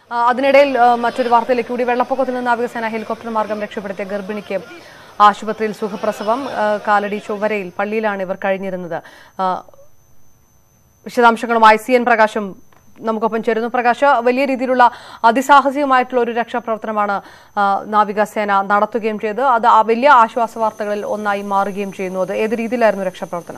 ആ, അതിനിടയിൽ ആ, മറ്റൊരു വാർത്തയിലേക്ക് കൂടി വെള്ളപ്പൊക്കത്തിൽ നിന്ന് നാവികസേന ഹെലികോപ്റ്റർ മാർഗം രക്ഷപ്പെടുത്തിയ ഗർഭിണിക്ക് ആശുപത്രിയിൽ സുഖപ്രസവം ആ, കാലടി ചൊവ്വരയിൽ പള്ളിയിലാണ് ഇവർ കഴിഞ്ഞിരുന്നത് ആ, വിശദാംശങ്ങളുമായി സി എൻ പ്രകാശും നമുക്കൊപ്പം ചേരുന്നു പ്രകാശ് വലിയ രീതിയിലുള്ള അതിസാഹസികമായിട്ടുള്ള ഒരു രക്ഷാപ്രവർത്തനമാണ് ആ, നാവികസേന നടത്തുകയും ചെയ്ത് അത് ആ വലിയ ആശ്വാസ വാർത്തകളിൽ ഒന്നായി മാറുകയും ചെയ്യുന്നു അത് ഏത് രീതിയിലായിരുന്നു രക്ഷാപ്രവർത്തനം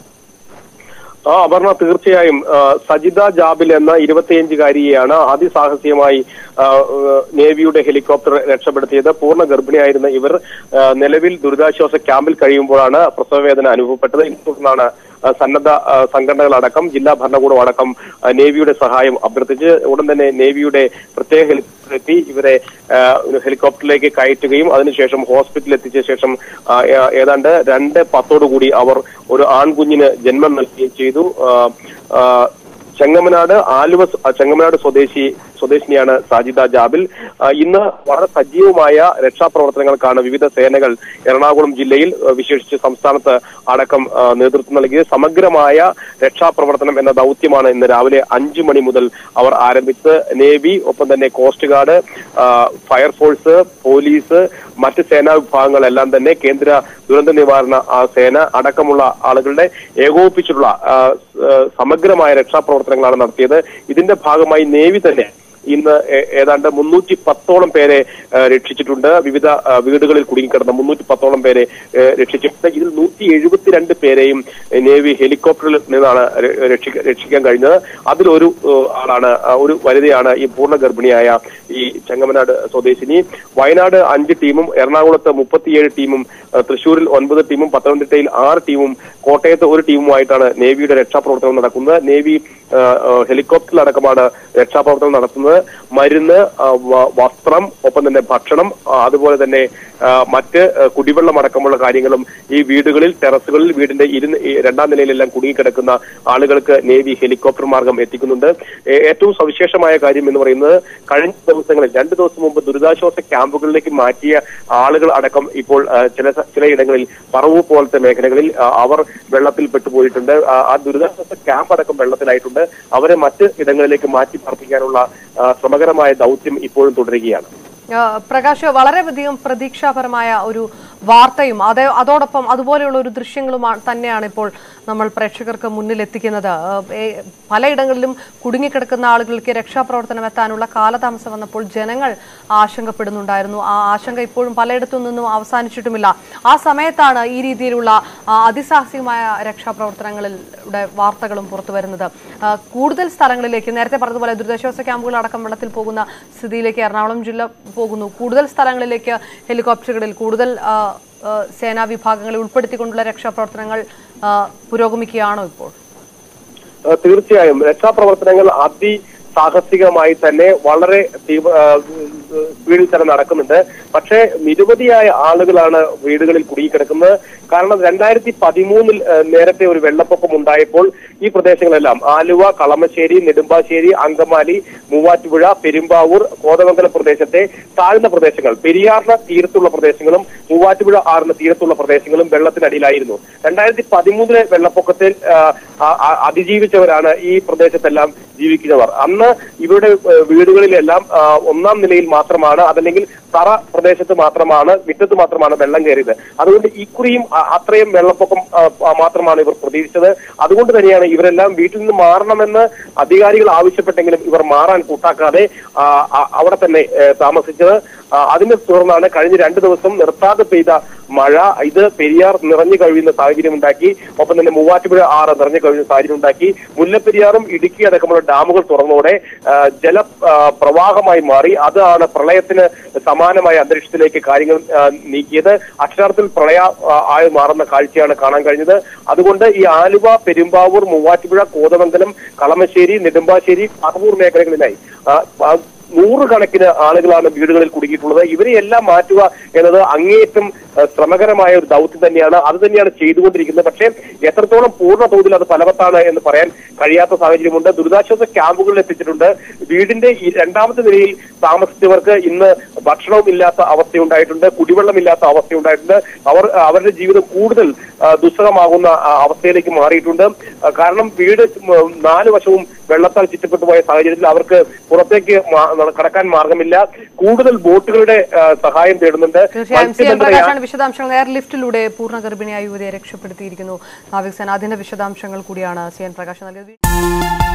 ആ അപർണ തീർച്ചയായും ആ, സജിത ജാബിൽ എന്ന ഇരുപത്തിയഞ്ചുകാരിയെയാണ് അതിസാഹസികമായി ആ, ആ, നേവിയുടെ ഹെലികോപ്റ്റർ രക്ഷപ്പെടുത്തിയത് പൂർണ്ണ ഗർഭിണിയായിരുന്ന ഇവർ ആ, നിലവിൽ ദുരിതാശ്വാസ ക്യാമ്പിൽ കഴിയുമ്പോഴാണ് പ്രസവവേദന അനുഭവപ്പെട്ടത് ഇതേ തുടർന്നാണ് ആ, സന്നദ്ധ ആ, സംഘടനകളടക്കം ജില്ലാ ഭരണകൂടം അടക്കം ആ, നേവിയുടെ സഹായം അഭ്യർത്ഥിച്ച് ഉടൻ തന്നെ നേവിയുടെ പ്രത്യേക ഹെലികോപ്റ്റർ എത്തി ഇവരെ ആ, ഒരു ഹെലികോപ്റ്ററിലേക്ക് കയറ്റുകയും അതിനുശേഷം ഹോസ്പിറ്റലിൽ എത്തിച്ച ശേഷം ആ, ഏ- ഏതാണ്ട് രണ്ട് പത്തോടുകൂടി അവർ ഒരു ആൺകുഞ്ഞിന് ജന്മം നൽകുകയും ചെയ്തു ആ, ആ, ചെങ്ങമനാട് ആലുവ സ്- ആ, ചെങ്ങമനാട് സ്വദേശി സ്വദേശിനിയാണ് സാജിദ ജാബിൽ ആ, ഇന്ന് വളരെ സജീവമായ രക്ഷാപ്രവർത്തനങ്ങൾക്കാണ് വിവിധ സേനകൾ എറണാകുളം ജില്ലയിൽ ആ, വിശേഷിച്ച് സംസ്ഥാനത്ത് അടക്കം ആ, നേതൃത്വം നൽകിയത് സമഗ്രമായ രക്ഷാപ്രവർത്തനം എന്ന ദൗത്യമാണ് ഇന്ന് രാവിലെ അഞ്ചു മണി മുതൽ അവർ ആരംഭിച്ചത് നേവി ഒപ്പം തന്നെ കോസ്റ്റ് ഗാർഡ് ആ, ഫയർഫോഴ്സ് പോലീസ് മറ്റ് സേനാ വിഭാഗങ്ങളെല്ലാം തന്നെ കേന്ദ്ര ദുരന്ത നിവാരണ ആ, സേന അടക്കമുള്ള ആളുകളുടെ ഏകോപിപ്പിച്ചിട്ടുള്ള ആ, സ്- ആ, സമഗ്രമായ രക്ഷാപ്രവർത്തനങ്ങളാണ് നടത്തിയത് ഇതിന്റെ ഭാഗമായി നേവി തന്നെ ഇന്ന് ഏ- ഏതാണ്ട് മുന്നൂറ്റി പത്തോളം പേരെ ആ, രക്ഷിച്ചിട്ടുണ്ട് വിവിധ ആ, വീടുകളിൽ കുടുങ്ങിക്കിടന്ന മുന്നൂറ്റി പത്തോളം പേരെ ഏ, രക്ഷിച്ചിട്ടുണ്ട് ഇതിൽ നൂറ്റി എഴുപത്തിരണ്ട് പേരെയും ഏ, നേവി ഹെലികോപ്റ്ററിൽ നിന്നാണ് ര- രക്ഷിക്ക- രക്ഷിക്കാൻ കഴിഞ്ഞത് അതിലൊരു ഏ, ആളാണ് ആ, ഒരു വനിതയാണ് ഈ പൂർണ്ണ ഗർഭിണിയായ ഈ ചെങ്ങമനാട് സ്വദേശിനി വയനാട് അഞ്ച് ടീമും എറണാകുളത്ത് മുപ്പത്തിയേഴ് ടീമും ആ, തൃശൂരിൽ ഒൻപത് ടീമും പത്തനംതിട്ടയിൽ ആറ് ടീമും കോട്ടയത്ത് ഒരു ടീമുമായിട്ടാണ് നേവിയുടെ രക്ഷാപ്രവർത്തനം നടക്കുന്നത് നേവി ആ, ആ, ഹെലികോപ്റ്ററിലടക്കമാണ് രക്ഷാപ്രവർത്തനം നടത്തുന്നത് മരുന്ന് ആ, വ- വസ്ത്രം ഒപ്പം തന്നെ ഭക്ഷണം ആ, അതുപോലെ തന്നെ ആ, മറ്റ് ആ, കുടിവെള്ളം അടക്കമുള്ള കാര്യങ്ങളും ഈ വീടുകളിൽ ടെറസുകളിൽ വീടിന്റെ ഇരു ഈ രണ്ടാം നിലയിലെല്ലാം കുടുങ്ങിക്കിടക്കുന്ന ആളുകൾക്ക് നേവി ഹെലികോപ്റ്റർ മാർഗം എത്തിക്കുന്നുണ്ട് ഏ- ഏറ്റവും സവിശേഷമായ കാര്യം എന്ന് പറയുന്നത് കഴിഞ്ഞ ദിവസങ്ങളിൽ രണ്ട് ദിവസം മുമ്പ് ദുരിതാശ്വാസ ക്യാമ്പുകളിലേക്ക് മാറ്റിയ ആളുകൾ അടക്കം ഇപ്പോൾ ആ, ചില സ- ചിലയിടങ്ങളിൽ പറവൂർ പോലത്തെ മേഖലകളിൽ ആ, അവർ വെള്ളത്തിൽ പെട്ടുപോയിട്ടുണ്ട് ആ, ആ ദുരിതാശ്വാസ ക്യാമ്പ് അടക്കം വെള്ളത്തിലായിട്ടുണ്ട് അവരെ മറ്റ് ഇടങ്ങളിലേക്ക് മാറ്റി പാർപ്പിക്കാനുള്ള ആ, ശ്രമകരമായ ദൗത്യം ഇപ്പോഴും തുടരുകയാണ് ആ, പ്രകാശ് വളരെയധികം പ്രതീക്ഷാപരമായ ഒരു വാർത്തയും അതേ അതോടൊപ്പം അതുപോലെയുള്ള ഒരു ദൃശ്യങ്ങളും ആ- തന്നെയാണ് ഇപ്പോൾ നമ്മൾ പ്രേക്ഷകർക്ക് മുന്നിൽ എത്തിക്കുന്നത് ആ, ഏ- പലയിടങ്ങളിലും കുടുങ്ങിക്കിടക്കുന്ന ആളുകൾക്ക് രക്ഷാപ്രവർത്തനം എത്താനുള്ള കാലതാമസം വന്നപ്പോൾ ജനങ്ങൾ ആശങ്കപ്പെടുന്നുണ്ടായിരുന്നു ആ ആശങ്ക ഇപ്പോഴും പലയിടത്തു നിന്നും അവസാനിച്ചിട്ടുമില്ല ആ സമയത്താണ് ഈ രീതിയിലുള്ള ആ, അതിസാഹസികമായ രക്ഷാപ്രവർത്തനങ്ങളുടെ വാർത്തകളും പുറത്തു വരുന്നത് ആ, കൂടുതൽ സ്ഥലങ്ങളിലേക്ക് നേരത്തെ പറഞ്ഞതുപോലെ ദുരിതാശ്വാസ ക്യാമ്പുകൾ അടക്കം വെള്ളത്തിൽ പോകുന്ന സ്ഥിതിയിലേക്ക് എറണാകുളം ജില്ല പോകുന്നു കൂടുതൽ സ്ഥലങ്ങളിലേക്ക് ഹെലികോപ്റ്ററുകളിൽ കൂടുതൽ ആ, ആ, സേനാ വിഭാഗങ്ങളെ ഉൾപ്പെടുത്തിക്കൊണ്ടുള്ള രക്ഷാപ്രവർത്തനങ്ങൾ ആ, പുരോഗമിക്കുകയാണോ ഇപ്പോൾ ആ, തീർച്ചയായും രക്ഷാപ്രവർത്തനങ്ങൾ അതി സാഹസികമായി തന്നെ വളരെ തീവ്ര ആ, സ്പീഡിൽ തന്നെ നടക്കുന്നുണ്ട് പക്ഷേ നിരവധിയായ ആളുകളാണ് വീടുകളിൽ കുടുങ്ങിക്കിടക്കുന്നത് കാരണം രണ്ടായിരത്തി പതിമൂന്നിൽ ആ, നേരത്തെ ഒരു വെള്ളപ്പൊക്കം ഉണ്ടായപ്പോൾ ഈ പ്രദേശങ്ങളെല്ലാം ആലുവ കളമശ്ശേരി നെടുമ്പാശ്ശേരി അങ്കമാലി മൂവാറ്റുപുഴ പെരുമ്പാവൂർ കോതമംഗലം പ്രദേശത്തെ താഴ്ന്ന പ്രദേശങ്ങൾ പെരിയാറിന് തീരത്തുള്ള പ്രദേശങ്ങളും മൂവാറ്റുപുഴ ആറിന് തീരത്തുള്ള പ്രദേശങ്ങളും വെള്ളത്തിനടിയിലായിരുന്നു രണ്ടായിരത്തി പതിമൂന്നിലെ വെള്ളപ്പൊക്കത്തിൽ ആ, ആ, ആ, അതിജീവിച്ചവരാണ് ഈ പ്രദേശത്തെല്ലാം ജീവിക്കുന്നവർ അന്ന് ഇവരുടെ ഏഹ്, വീടുകളിലെല്ലാം ആ, ഒന്നാം നിലയിൽ മാത്രമാണ് അതല്ലെങ്കിൽ തറ പ്രദേശത്ത് മാത്രമാണ് മുറ്റത്ത് മാത്രമാണ് വെള്ളം കയറിയത് അതുകൊണ്ട് ഇക്കുറിയും അ- അത്രയും വെള്ളപ്പൊക്കം ആ, ആ, മാത്രമാണ് ഇവർ പ്രതീക്ഷിച്ചത് അതുകൊണ്ട് തന്നെയാണ് ഇവരെല്ലാം വീട്ടിൽ നിന്ന് മാറണമെന്ന് അധികാരികൾ ആവശ്യപ്പെട്ടെങ്കിലും ഇവർ മാറാൻ കൂട്ടാക്കാതെ ആ, ആ- അവിടെ തന്നെ ഏഹ്, താമസിച്ചത് ആ, അതിനെ തുടർന്നാണ് കഴിഞ്ഞ രണ്ടു ദിവസം നിർത്താതെ പെയ്ത മഴ ഇത് പെരിയാർ നിറഞ്ഞു കഴിയുന്ന സാഹചര്യം ഉണ്ടാക്കി ഒപ്പം തന്നെ മൂവാറ്റുപുഴ ആറ് നിറഞ്ഞു കഴിയുന്ന സാഹചര്യം ഉണ്ടാക്കി മുല്ലപ്പെരിയാറും ഇടുക്കി അടക്കമുള്ള ഡാമുകൾ തുറന്നതോടെ ആ, ജല ആ, പ്രവാഹമായി മാറി അതാണ് പ്രളയത്തിന് സമാനമായ അന്തരീക്ഷത്തിലേക്ക് കാര്യങ്ങൾ ആ, നീക്കിയത് അക്ഷരാർത്ഥത്തിൽ പ്രളയ ആ, ആയി മാറുന്ന കാഴ്ചയാണ് കാണാൻ കഴിഞ്ഞത് അതുകൊണ്ട് ഈ ആലുവ പെരുമ്പാവൂർ മൂവാറ്റുപുഴ കോതമംഗലം കളമശ്ശേരി നെടുമ്പാശ്ശേരി പറവൂർ മേഖലകളിലായി ആ, ആ, നൂറുകണക്കിന് ആളുകളാണ് വീടുകളിൽ കുടുങ്ങിയിട്ടുള്ളത് ഇവരെ എല്ലാം മാറ്റുക എന്നത് അങ്ങേയറ്റം ഏഹ്, ശ്രമകരമായ ഒരു ദൗത്യം തന്നെയാണ് അത് തന്നെയാണ് ചെയ്തുകൊണ്ടിരിക്കുന്നത് പക്ഷേ എത്രത്തോളം പൂർണ്ണ തോതിൽ അത് ഫലവത്താണ് എന്ന് പറയാൻ കഴിയാത്ത സാഹചര്യമുണ്ട് ദുരിതാശ്വാസ ക്യാമ്പുകളിൽ എത്തിച്ചിട്ടുണ്ട് വീടിന്റെ ഈ രണ്ടാമത്തെ നിലയിൽ താമസിച്ചവർക്ക് ഇന്ന് ഭക്ഷണവും ഇല്ലാത്ത അവസ്ഥയുണ്ടായിട്ടുണ്ട് കുടിവെള്ളമില്ലാത്ത അവസ്ഥയുണ്ടായിട്ടുണ്ട് അവർ അവരുടെ ജീവിതം കൂടുതൽ ആ, ദുസ്സഹമാകുന്ന ആ, അവസ്ഥയിലേക്ക് മാറിയിട്ടുണ്ട് ആ, കാരണം വീട് ഉം, നാല് വശവും വെള്ളത്താൽ ചുറ്റപ്പെട്ടു പോയ സാഹചര്യത്തിൽ അവർക്ക് പുറത്തേക്ക് മാ- കടക്കാൻ മാർഗമില്ല കൂടുതൽ ബോട്ടുകളുടെ ആ, സഹായം തേടുന്നുണ്ട് തീർച്ചയായും സി എൻ മത്സ്യബന്ധന പ്രകാശാണ് വിശദാംശങ്ങൾ എയർ ലിഫ്റ്റിലൂടെ പൂർണ്ണ ഗർഭിണിയായ യുവതിയെ രക്ഷപ്പെടുത്തിയിരിക്കുന്നു നാവികസേന അതിന്റെ വിശദാംശങ്ങൾ കൂടിയാണ് സി എൻ പ്രകാശ് നൽകിയത്